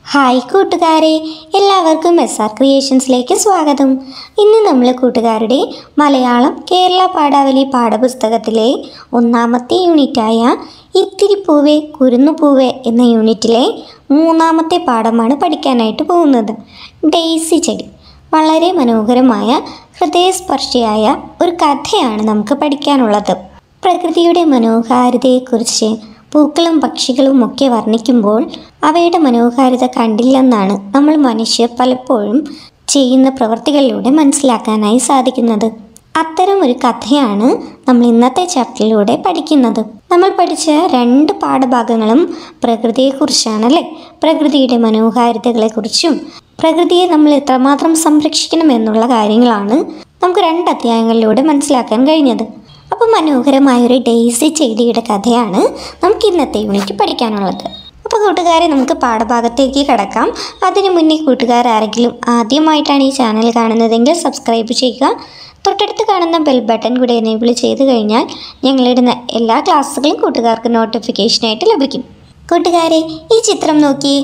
hi കൂട്ടുകാരെ എല്ലാവർക്കും S R ക്രിയേഷൻസിലേക്ക് സ്വാഗതം ഇന്ന് നമ്മൾ കൂട്ടുകാരുടെ മലയാളം കേരള പാഠാവലി പാഠപുസ്തകത്തിലെ ഒന്നാമത്തെ യൂണിറ്റായ ഇത്തിരി പൂവേ കുരുന്നു പൂവേ എന്ന യൂണിറ്റിലെ മൂന്നാമത്തെ പാഠമാണ് പഠിക്കാനായിട്ട് പോകുന്നത് ഡെയ്സി ചെടി വളരെ മനോഹരമായ ഹൃദയസ്പർശിയായ ഒരു കഥയാണ് നമുക്ക് പഠിക്കാനുള്ളത് പ്രകൃതിയുടെ മനോഹാരിതയെക്കുറിച്ച് പൂക്കളും പക്ഷികളും ഒക്കെ വർണ്ണിക്കുമ്പോൾ അവയുടെ മനോഹാരിത കണ്ടില്ലെന്നാണ് നമ്മൾ മനുഷ്യർ പലപ്പോഴും ചെയ്യുന്ന പ്രവൃത്തികളിലൂടെ മനസ്സിലാക്കാനായി സാധിക്കുന്നത് അത്തരം ഒരു കഥയാണ് നമ്മൾ ഇന്നത്തെ ചാപ്റ്ററിലൂടെ പഠിക്കുന്നത് നമ്മൾ പഠിച്ച രണ്ട് പാഠഭാഗങ്ങളും പ്രകൃതിയെക്കുറിച്ചാണല്ലേ പ്രകൃതിയുടെ മനോഹാരിതകളെക്കുറിച്ചും പ്രകൃതിയെ നമ്മൾ എത്രമാത്രം സംരക്ഷിക്കണം എന്നുള്ള കാര്യങ്ങളാണ് നമുക്ക് രണ്ട് അധ്യായങ്ങളിലൂടെ മനസ്സിലാക്കാൻ കഴിഞ്ഞത് അപ്പോൾ മനോഹരമായൊരു ഡെയ്സി ചെടിയുടെ കഥയാണ് നമുക്ക് ഇന്നത്തെ യൂണിറ്റ് പഠിക്കാനുള്ളത് അപ്പോൾ കൂട്ടുകാരെ നമുക്ക് പാഠഭാഗത്തേക്ക് കിടക്കാം അതിനു മുന്നേ കൂട്ടുകാർ ആരെങ്കിലും ആദ്യമായിട്ടാണ് ഈ ചാനൽ കാണുന്നതെങ്കിൽ സബ്സ്ക്രൈബ് ചെയ്യുക തൊട്ടടുത്ത് കാണുന്ന ബെൽ ബട്ടൺ കൂടി എനേബിൾ ചെയ്ത് കഴിഞ്ഞാൽ ഞങ്ങളിടുന്ന എല്ലാ ക്ലാസ്സുകളും കൂട്ടുകാർക്ക് നോട്ടിഫിക്കേഷനായിട്ട് ലഭിക്കും കൂട്ടുകാരെ ഈ ചിത്രം നോക്കിയേ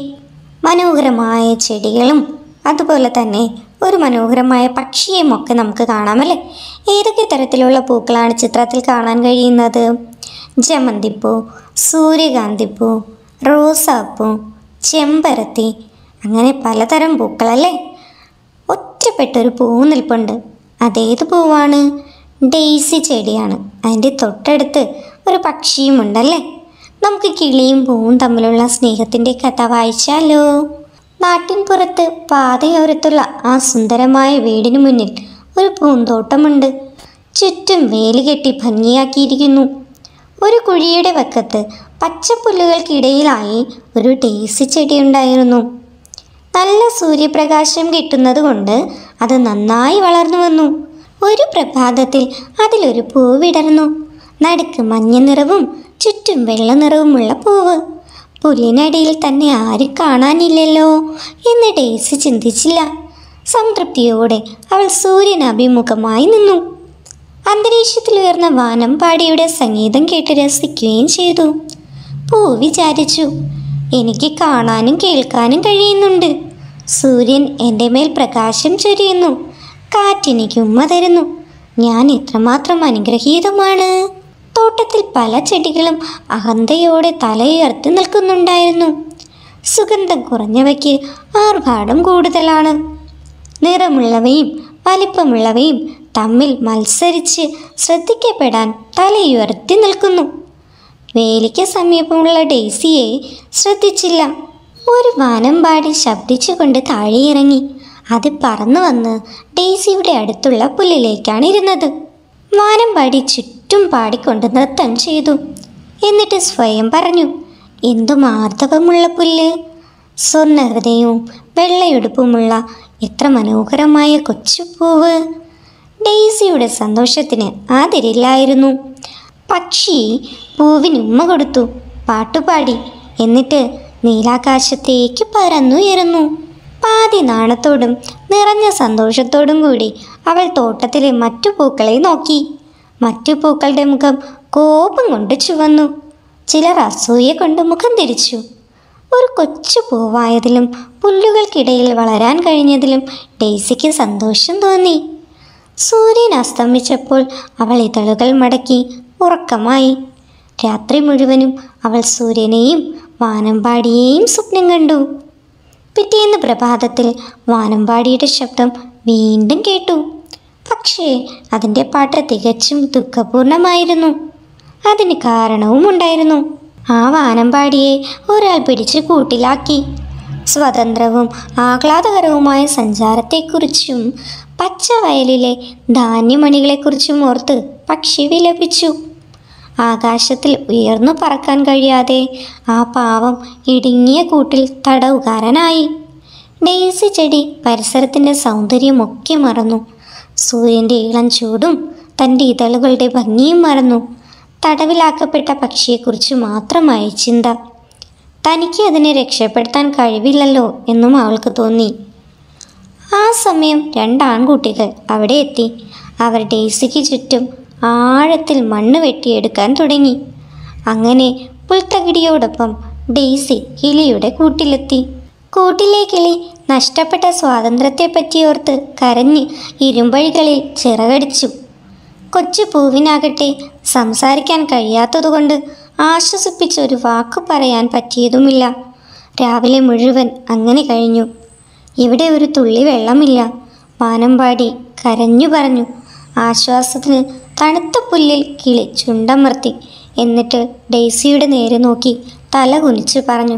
മനോഹരമായ ചെടികളും അതുപോലെ തന്നെ ഒരു മനോഹരമായ പക്ഷിയെയും ഒക്കെ നമുക്ക് കാണാമല്ലേ ഏതൊക്കെ തരത്തിലുള്ള പൂക്കളാണ് ചിത്രത്തിൽ കാണാൻ കഴിയുന്നത് ജമന്തിപ്പൂ സൂര്യകാന്തിപ്പൂ റോസാപ്പൂ ചെമ്പരത്തി അങ്ങനെ പലതരം പൂക്കളല്ലേ ഒറ്റപ്പെട്ടൊരു പൂവ് നിൽപ്പുണ്ട് അതേത് പൂവാണ് ഡെയ്സി ചെടിയാണ് അതിൻ്റെ തൊട്ടടുത്ത് ഒരു പക്ഷിയും ഉണ്ടല്ലേ നമുക്ക് കിളിയും പൂവും തമ്മിലുള്ള സ്നേഹത്തിൻ്റെ കഥ വായിച്ചാലോ നാട്ടിൻ പുറത്ത് പാതയോരത്തുള്ള ആ സുന്ദരമായ വീടിനു മുന്നിൽ ഒരു പൂന്തോട്ടമുണ്ട് ചുറ്റും വേലി കെട്ടി ഭംഗിയാക്കിയിരിക്കുന്നു ഒരു കുഴിയുടെ വക്കത്ത് പച്ചപ്പുല്ലുകൾക്കിടയിലായി ഒരു ഡേസി ചെടി ഉണ്ടായിരുന്നു നല്ല സൂര്യപ്രകാശം കിട്ടുന്നത് കൊണ്ട് അത് നന്നായി വളർന്നു വന്നു ഒരു പ്രഭാതത്തിൽ അതിലൊരു പൂവ് വിടർന്നു നടുക്ക് മഞ്ഞ നിറവും ചുറ്റും വെള്ള നിറവുമുള്ള പൂവ് പുല്ലിനടിയിൽ തന്നെ ആരും കാണാനില്ലല്ലോ എന്ന് ഡേസി ചിന്തിച്ചില്ല സംതൃപ്തിയോടെ അവൾ സൂര്യന് അഭിമുഖമായി നിന്നു അന്തരീക്ഷത്തിൽ ഉയർന്ന വാനമ്പാടിയുടെ സംഗീതം കേട്ട് രസിക്കുകയും ചെയ്തു പൂ വിചാരിച്ചു എനിക്ക് കാണാനും കേൾക്കാനും കഴിയുന്നുണ്ട് സൂര്യൻ എൻ്റെ മേൽ പ്രകാശം ചൊരിയുന്നു കാറ്റെനിക്ക് ഉമ്മ തരുന്നു ഞാൻ എത്രമാത്രം അനുഗ്രഹീതമാണ് തോട്ടത്തിൽ പല ചെടികളും അഹന്തയോടെ തലയുയർത്തി നിൽക്കുന്നുണ്ടായിരുന്നു സുഗന്ധം കുറഞ്ഞവയ്ക്ക് ആർഭാടം കൂടുതലാണ് നിറമുള്ളവയും വലിപ്പമുള്ളവയും തമ്മിൽ മത്സരിച്ച് ശ്രദ്ധിക്കപ്പെടാൻ തലയുയർത്തി നിൽക്കുന്നു വേലിക്ക് സമീപമുള്ള ഡെയ്സിയെ ശ്രദ്ധിച്ചില്ല ഒരു വാനമ്പാടി ശബ്ദിച്ചുകൊണ്ട് താഴെയിറങ്ങി അത് പറന്നു വന്ന് ഡെയ്സിയുടെ അടുത്തുള്ള പുല്ലിലേക്കാണ് ഇരുന്നത് വാനമ്പാടി ചുറ്റും പാടിക്കൊണ്ട് നൃത്തം ചെയ്തു എന്നിട്ട് സ്വയം പറഞ്ഞു എന്തു മാർദ്ദവമുള്ള പുല്ല് സ്വർണ്ണഹൃദയവും വെള്ളയുടുപ്പുമുള്ള എത്ര മനോഹരമായ കൊച്ചുപൂവ് ഡെയ്സിയുടെ സന്തോഷത്തിന് അതിരില്ലായിരുന്നു പക്ഷി പൂവിന് ഉമ്മ കൊടുത്തു പാട്ടുപാടി എന്നിട്ട് നീലാകാശത്തേക്ക് പറന്നുയരുന്നു പാതി നാണത്തോടും നിറഞ്ഞ സന്തോഷത്തോടും കൂടി അവൾ തോട്ടത്തിലെ മറ്റു പൂക്കളെ നോക്കി മറ്റു പൂക്കളുടെ മുഖം കോപം കൊണ്ട് ചുവന്നു ചിലർ അസൂയ കൊണ്ട് മുഖം തിരിച്ചു ഒരു കൊച്ചു പൂവായതിലും പുല്ലുകൾക്കിടയിൽ വളരാൻ കഴിഞ്ഞതിലും ഡെയ്സിക്ക് സന്തോഷം തോന്നി സൂര്യൻ അസ്തമിച്ചപ്പോൾ അവൾ ഇതളുകൾ മടക്കി ഉറക്കമായി രാത്രി മുഴുവനും അവൾ സൂര്യനെയും വാനമ്പാടിയെയും സ്വപ്നം കണ്ടു പിറ്റേന്ന് പ്രഭാതത്തിൽ വാനമ്പാടിയുടെ ശബ്ദം വീണ്ടും കേട്ടു പക്ഷേ അതിൻ്റെ പാട്ട് തികച്ചും ദുഃഖപൂർണമായിരുന്നു അതിന് കാരണവും ഉണ്ടായിരുന്നു ആ വാനമ്പാടിയെ ഒരാൾ പിടിച്ച് കൂട്ടിലാക്കി സ്വതന്ത്രവും ആഹ്ലാദകരവുമായ സഞ്ചാരത്തെക്കുറിച്ചും പച്ചവയലിലെ ധാന്യമണികളെക്കുറിച്ചും ഓർത്ത് പക്ഷി വിലപിച്ചു ആകാശത്തിൽ ഉയർന്നു പറക്കാൻ കഴിയാതെ ആ പാവം ഇടുങ്ങിയ കൂട്ടിൽ തടവുകാരനായി ഡെയ്സി ചെടി പരിസരത്തിൻ്റെ സൗന്ദര്യമൊക്കെ മറന്നു സൂര്യൻ്റെ ഇളം ചൂടും തൻ്റെ ഇതളുകളുടെ ഭംഗിയും മറന്നു തടവിലാക്കപ്പെട്ട പക്ഷിയെക്കുറിച്ച് മാത്രമായി ചിന്ത തനിക്ക് അതിനെ രക്ഷപ്പെടുത്താൻ കഴിവില്ലല്ലോ എന്നും അവൾക്ക് തോന്നി ആ സമയം രണ്ട് ആൺകുട്ടികൾ അവിടെ എത്തി അവർ ഡെയ്സിക്ക് ചുറ്റും ആഴത്തിൽ മണ്ണ് വെട്ടിയെടുക്കാൻ തുടങ്ങി അങ്ങനെ പുൽത്തകിടിയോടൊപ്പം ഡെയ്സി കിളിയുടെ കൂട്ടിലെത്തി കൂട്ടിലെ കിളി നഷ്ടപ്പെട്ട സ്വാതന്ത്ര്യത്തെപ്പറ്റി ഓർത്ത് കരഞ്ഞ് ഇരുമ്പഴികളിൽ ചിറകടിച്ചു കൊച്ചു പൂവിനാകട്ടെ സംസാരിക്കാൻ കഴിയാത്തതുകൊണ്ട് ആശ്വസിപ്പിച്ച് ഒരു വാക്ക് പറയാൻ പറ്റിയതുമില്ല രാവിലെ മുഴുവൻ അങ്ങനെ കഴിഞ്ഞു ഇവിടെ ഒരു തുള്ളി വെള്ളമില്ല വാനമ്പാടി കരഞ്ഞു പറഞ്ഞു ആശ്വാസത്തിന് തണുത്ത പുല്ലിൽ കിളി ചുണ്ടമർത്തി എന്നിട്ട് ഡെയ്സിയുടെ നേരെ നോക്കി തല കുനിച്ച് പറഞ്ഞു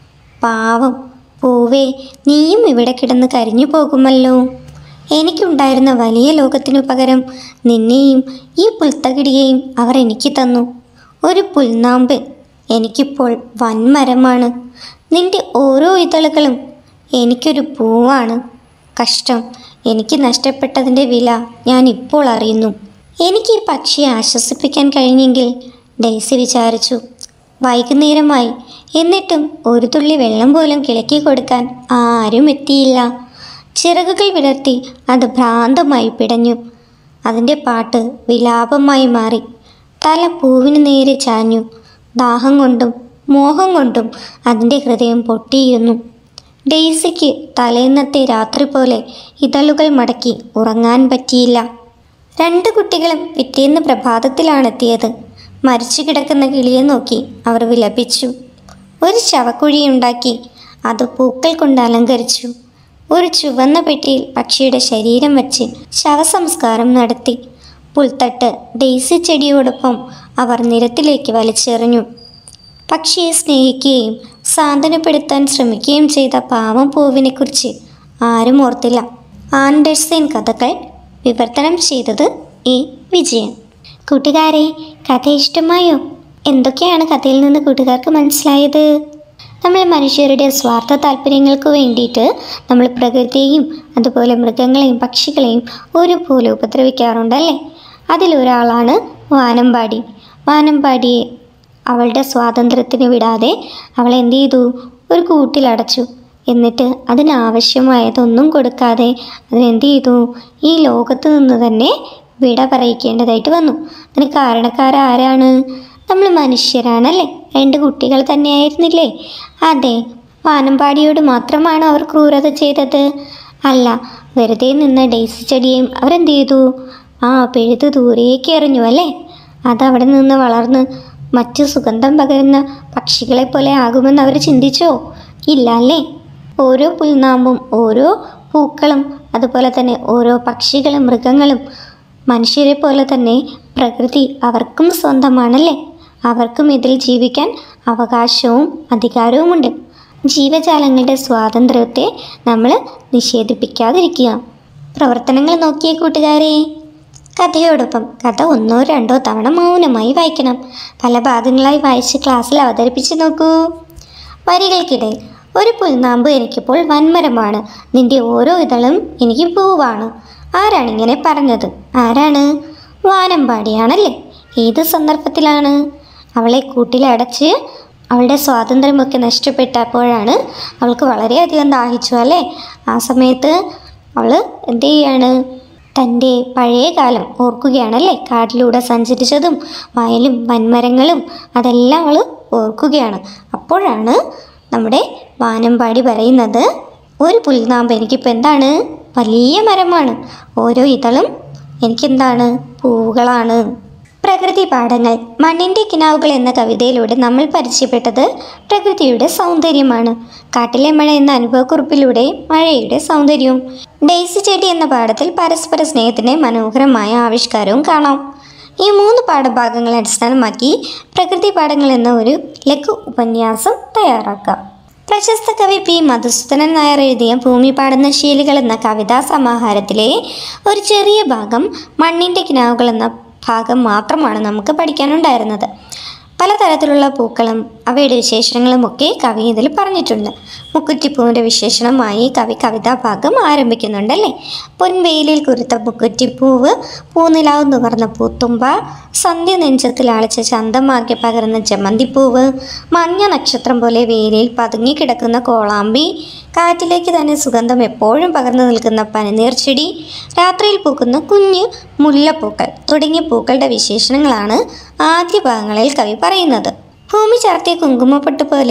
പാവം പൂവേ നീയും ഇവിടെ കിടന്ന് കരിഞ്ഞു പോകുമല്ലോ എനിക്കുണ്ടായിരുന്ന വലിയ ലോകത്തിനു പകരം നിന്നെയും ഈ പുൽത്തകിടിയെയും അവർ എനിക്ക് തന്നു ഒരു പുൽനാമ്പ് എനിക്കിപ്പോൾ വൻമരമാണ് നിന്റെ ഓരോ ഇതളുകളും എനിക്കൊരു പൂവാണ് കഷ്ടം എനിക്ക് നഷ്ടപ്പെട്ടതിൻ്റെ വില ഞാൻ ഇപ്പോൾ അറിയുന്നു എനിക്ക് ഈ പക്ഷിയെ ആശ്വസിപ്പിക്കാൻ കഴിഞ്ഞെങ്കിൽ ഡെയ്സി വിചാരിച്ചു വൈകുന്നേരമായി എന്നിട്ടും ഒരു തുള്ളി വെള്ളം പോലും കിളക്കി കൊടുക്കാൻ ആരും എത്തിയില്ല ചിറകുകൾ വിടർത്തി അത് ഭ്രാന്തമായി പിടഞ്ഞു അതിൻ്റെ പാട്ട് വിലാപമായി മാറി തല പൂവിന് നേരെ ചാഞ്ഞു ദാഹം കൊണ്ടും മോഹം കൊണ്ടും അതിൻ്റെ ഹൃദയം പൊട്ടിയിരുന്നു ഡെയ്സിക്ക് തലേന്നത്തെ രാത്രി പോലെ ഇതളുകൾ മടക്കി ഉറങ്ങാൻ പറ്റിയില്ല രണ്ട് കുട്ടികളും പിറ്റേന്ന് പ്രഭാതത്തിലാണെത്തിയത് മരിച്ചു കിടക്കുന്ന കിളിയെ നോക്കി അവർ വിലപിച്ചു ഒരു ശവക്കുഴിയുണ്ടാക്കി അത് പൂക്കൾ കൊണ്ട് അലങ്കരിച്ചു ഒരു ചുവന്ന പെട്ടിയിൽ പക്ഷിയുടെ ശരീരം വച്ച് ശവസംസ്കാരം നടത്തി പുൽത്തട്ട് ഡെയ്സി ചെടിയോടൊപ്പം അവർ നിരത്തിലേക്ക് വലിച്ചെറിഞ്ഞു പക്ഷിയെ സ്നേഹിക്കുകയും സാന്ത്വനപ്പെടുത്താൻ ശ്രമിക്കുകയും ചെയ്ത പാവം പൂവിനെക്കുറിച്ച് ആരും ഓർത്തില്ല ആൻഡേഴ്സൺ കഥകൾ വിവർത്തനം ചെയ്തത് എ വിജയൻ കൂട്ടുകാരെ കഥ ഇഷ്ടമായോ എന്തൊക്കെയാണ് കഥയിൽ നിന്ന് കൂട്ടുകാർക്ക് മനസ്സിലായത് നമ്മൾ മനുഷ്യരുടെ സ്വാർത്ഥ താല്പര്യങ്ങൾക്ക് വേണ്ടിയിട്ട് നമ്മൾ പ്രകൃതിയെയും അതുപോലെ മൃഗങ്ങളെയും പക്ഷികളെയും ഒരുപോലെ ഉപദ്രവിക്കാറുണ്ടല്ലേ അതിലൊരാളാണ് വാനമ്പാടി വാനമ്പാടിയെ അവളുടെ സ്വാതന്ത്ര്യത്തിന് വിടാതെ അവൾ എന്ത് ചെയ്തു ഒരു കൂട്ടിലടച്ചു എന്നിട്ട് അതിനാവശ്യമായതൊന്നും കൊടുക്കാതെ അതിനെന്ത് ചെയ്തു ഈ ലോകത്ത് നിന്ന് തന്നെ വിട പറയിക്കേണ്ടതായിട്ട് വന്നു അതിന് കാരണക്കാരാരാണ് നമ്മൾ മനുഷ്യരാണല്ലേ രണ്ട് കുട്ടികൾ തന്നെയായിരുന്നില്ലേ അതെ വാനമ്പാടിയോട് മാത്രമാണ് അവർ ക്രൂരത ചെയ്തത് അല്ല വെറുതെ നിന്ന ഡെയ്സി ചെടിയെയും അവരെന്ത് ചെയ്തു ആ പിഴുത് ദൂരേക്ക് എറിഞ്ഞു അല്ലേ അതവിടെ നിന്ന് വളർന്ന് മറ്റു സുഗന്ധം പകരുന്ന പക്ഷികളെ പോലെ ആകുമെന്ന് അവർ ചിന്തിച്ചോ ഇല്ല അല്ലേ ഓരോ പുൽനാമ്പും ഓരോ പൂക്കളും അതുപോലെ തന്നെ ഓരോ പക്ഷികളും മൃഗങ്ങളും മനുഷ്യരെ പോലെ തന്നെ പ്രകൃതി അവർക്കും സ്വന്തമാണല്ലേ അവർക്കും ഇതിൽ ജീവിക്കാൻ അവകാശവും അധികാരവുമുണ്ട് ജീവജാലങ്ങളുടെ സ്വാതന്ത്ര്യത്തെ നമ്മൾ നിഷേധിപ്പിക്കാതിരിക്കുക പ്രവർത്തനങ്ങൾ നോക്കിയ കൂട്ടുകാരെ കഥയോടൊപ്പം കഥ ഒന്നോ രണ്ടോ തവണ മൗനമായി വായിക്കണം പല ഭാഗങ്ങളായി വായിച്ച് ക്ലാസ്സിൽ അവതരിപ്പിച്ച് നോക്കൂ വരികൾക്കിടയിൽ ഒരു പുൽനാമ്പ് എനിക്കിപ്പോൾ വൻമരമാണ് നിന്റെ ഓരോ ഇതളും എനിക്ക് പൂവാണ് ആരാണ് ഇങ്ങനെ പറഞ്ഞത് ആരാണ് വാനമ്പാടിയാണല്ലേ ഏത് സന്ദർഭത്തിലാണ് അവളെ കൂട്ടിലടച്ച് അവളുടെ സ്വാതന്ത്ര്യമൊക്കെ നഷ്ടപ്പെട്ടപ്പോഴാണ് അവൾക്ക് വളരെയധികം ദാഹിച്ചു അല്ലേ ആ സമയത്ത് അവൾ എന്ത് ചെയ്യാണ് തൻ്റെ പഴയ കാലം ഓർക്കുകയാണല്ലേ കാട്ടിലൂടെ സഞ്ചരിച്ചതും വയലും വൻമരങ്ങളും അതെല്ലാം അവൾ ഓർക്കുകയാണ് അപ്പോഴാണ് നമ്മുടെ വാനമ്പാടി പറയുന്നത് ഒരു പുൽനാമ്പ് എനിക്കിപ്പോൾ എന്താണ് വലിയ മരമാണ് ഓരോ ഇതളും എനിക്കെന്താണ് പൂവുകളാണ് പ്രകൃതി പാഠങ്ങൾ മണ്ണിൻ്റെ കിനാവുകൾ എന്ന കവിതയിലൂടെ നമ്മൾ പരിചയപ്പെട്ടത് പ്രകൃതിയുടെ സൗന്ദര്യമാണ് കാട്ടിലെ മഴ എന്ന അനുഭവക്കുറിപ്പിലൂടെ മഴയുടെ സൗന്ദര്യവും ഡെയ്സി ചെടി എന്ന പാഠത്തിൽ പരസ്പര സ്നേഹത്തിൻ്റെ മനോഹരമായ ആവിഷ്കാരവും കാണാം ഈ മൂന്ന് പാഠഭാഗങ്ങളെ അടിസ്ഥാനമാക്കി പ്രകൃതി പാഠങ്ങൾ എന്ന ഒരു ലഘു ഉപന്യാസം തയ്യാറാക്കാം പ്രശസ്ത കവി പി മധുസൂദനൻ നായർ എഴുതിയ ഭൂമി പാടുന്ന ശീലുകൾ എന്ന കവിതാ സമാഹാരത്തിലെ ഒരു ചെറിയ ഭാഗം മണ്ണിൻ്റെ കിനാവുകൾ എന്ന ഭാഗം മാത്രമാണ് നമുക്ക് പഠിക്കാനുണ്ടായിരുന്നത് പലതരത്തിലുള്ള പൂക്കളും അവയുടെ വിശേഷണങ്ങളും ഒക്കെ കവി ഇതിൽ പറഞ്ഞിട്ടുണ്ട് മുക്കുറ്റിപ്പൂവിൻ്റെ വിശേഷണമായി കവി കവിതാഭാഗം ആരംഭിക്കുന്നുണ്ടല്ലേ പൊൻവെയിലിൽ കുരുത്ത മുക്കുറ്റിപ്പൂവ് പൂനിലാവ് നുകർന്ന പൂത്തുമ്പ സന്ധ്യ നെഞ്ചത്തിൽ അളിച്ച ചന്തമാക്കി പകർന്ന ജമന്തിപ്പൂവ് മഞ്ഞ നക്ഷത്രം പോലെ വെയിലിൽ പതുങ്ങിക്കിടക്കുന്ന കോളാമ്പി കാറ്റിലേക്ക് തന്നെ സുഗന്ധം എപ്പോഴും പകർന്നു നിൽക്കുന്ന പനിനീർ ചെടി രാത്രിയിൽ പൂക്കുന്ന കുഞ്ഞ് മുല്ലപ്പൂക്കൾ തുടങ്ങിയ പൂക്കളുടെ വിശേഷണങ്ങളാണ് ആദ്യ ഭാഗങ്ങളിൽ കവി പറയുന്നത് ഭൂമി ചാർത്തിയ കുങ്കുമപ്പൊട്ട് പോലെ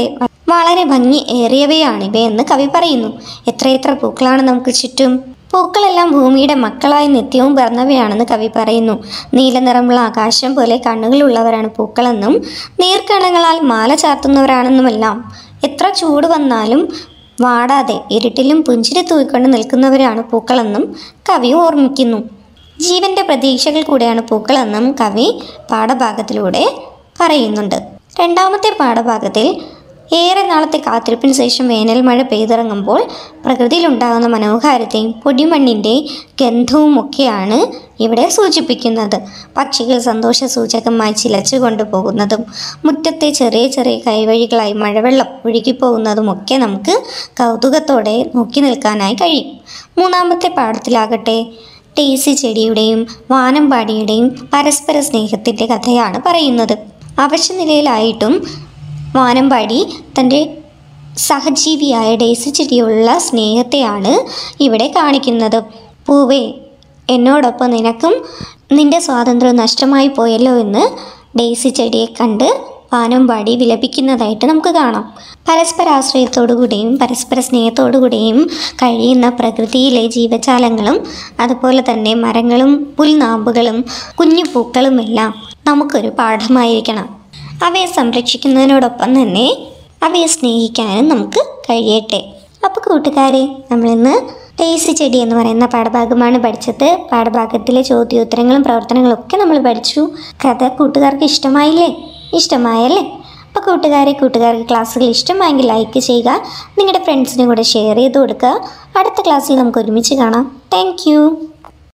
വളരെ ഭംഗി ഏറിയവയാണിവയെന്ന് കവി പറയുന്നു എത്രയെത്ര പൂക്കളാണ് നമുക്ക് ചുറ്റും പൂക്കളെല്ലാം ഭൂമിയുടെ മക്കളായി നിത്യവും പിറന്നവയാണെന്ന് കവി പറയുന്നു നീല നിറമുള്ള ആകാശം പോലെ കണ്ണുകളുള്ളവരാണ് പൂക്കളെന്നും നീർക്കണങ്ങളാൽ മാല ചാർത്തുന്നവരാണെന്നുമെല്ലാം എത്ര ചൂട് വന്നാലും വാടാതെ ഇരുട്ടിലും പുഞ്ചിരി തൂയിക്കൊണ്ട് നിൽക്കുന്നവരാണ് പൂക്കളെന്നും കവി ഓർമ്മിക്കുന്നു ജീവന്റെ പ്രതീക്ഷകൾ കൂടെയാണ് പൂക്കളെന്നും കവി പാഠഭാഗത്തിലൂടെ പറയുന്നുണ്ട് രണ്ടാമത്തെ പാഠഭാഗത്തിൽ ഏറെ നാളത്തെ കാത്തിരിപ്പിന് ശേഷം വേനൽ മഴ പെയ്തിറങ്ങുമ്പോൾ പ്രകൃതിയിലുണ്ടാകുന്ന മനോഹാരത്തെയും പൊടിമണ്ണിൻ്റെ ഗന്ധവും ഒക്കെയാണ് ഇവിടെ സൂചിപ്പിക്കുന്നത് പക്ഷികൾ സന്തോഷ സൂചകമായി ചിലച്ചു കൊണ്ടുപോകുന്നതും മുറ്റത്തെ ചെറിയ ചെറിയ കൈവഴികളായി മഴവെള്ളം ഒഴുകിപ്പോകുന്നതുമൊക്കെ നമുക്ക് കൗതുകത്തോടെ നോക്കി നിൽക്കാനായി കഴിയും മൂന്നാമത്തെ പാഠത്തിലാകട്ടെ ടേസി ചെടിയുടെയും വാനമ്പാടിയുടെയും പരസ്പര സ്നേഹത്തിൻ്റെ കഥയാണ് പറയുന്നത് അവശനിലയിലായിട്ടും വാനമ്പാടി തൻ്റെ സഹജീവിയായ ഡേസി ചെടിയുള്ള സ്നേഹത്തെയാണ് ഇവിടെ കാണിക്കുന്നത് പൂവേ എന്നോടൊപ്പം നിനക്കും നിന്റെ സ്വാതന്ത്ര്യം നഷ്ടമായി പോയല്ലോ എന്ന് ഡേസി ചെടിയെ കണ്ട് വാനമ്പാടി വിലപിക്കുന്നതായിട്ട് നമുക്ക് കാണാം പരസ്പരാശ്രയത്തോടുകൂടിയും പരസ്പര സ്നേഹത്തോടുകൂടിയും കഴിയുന്ന പ്രകൃതിയിലെ ജീവജാലങ്ങളും അതുപോലെ തന്നെ മരങ്ങളും പുൽനാമ്പുകളും കുഞ്ഞു പൂക്കളുമെല്ലാം നമുക്കൊരു പാഠമായിരിക്കണം അവയെ സംരക്ഷിക്കുന്നതിനോടൊപ്പം തന്നെ അവയെ സ്നേഹിക്കാനും നമുക്ക് കഴിയട്ടെ അപ്പോൾ കൂട്ടുകാരെ നമ്മളിന്ന് ടേസി ചെടി എന്ന് പറയുന്ന പാഠഭാഗമാണ് പഠിച്ചത് പാഠഭാഗത്തിലെ ചോദ്യോത്തരങ്ങളും പ്രവർത്തനങ്ങളും ഒക്കെ നമ്മൾ പഠിച്ചു കഥ കൂട്ടുകാർക്ക് ഇഷ്ടമായില്ലേ ഇഷ്ടമായല്ലേ അപ്പോൾ കൂട്ടുകാരെ കൂട്ടുകാർക്ക് ക്ലാസ്സുകൾ ഇഷ്ടമായെങ്കിൽ ലൈക്ക് ചെയ്യുക നിങ്ങളുടെ ഫ്രണ്ട്സിനും കൂടെ ഷെയർ ചെയ്ത് കൊടുക്കുക അടുത്ത ക്ലാസ്സിൽ നമുക്ക് ഒരുമിച്ച് കാണാം താങ്ക്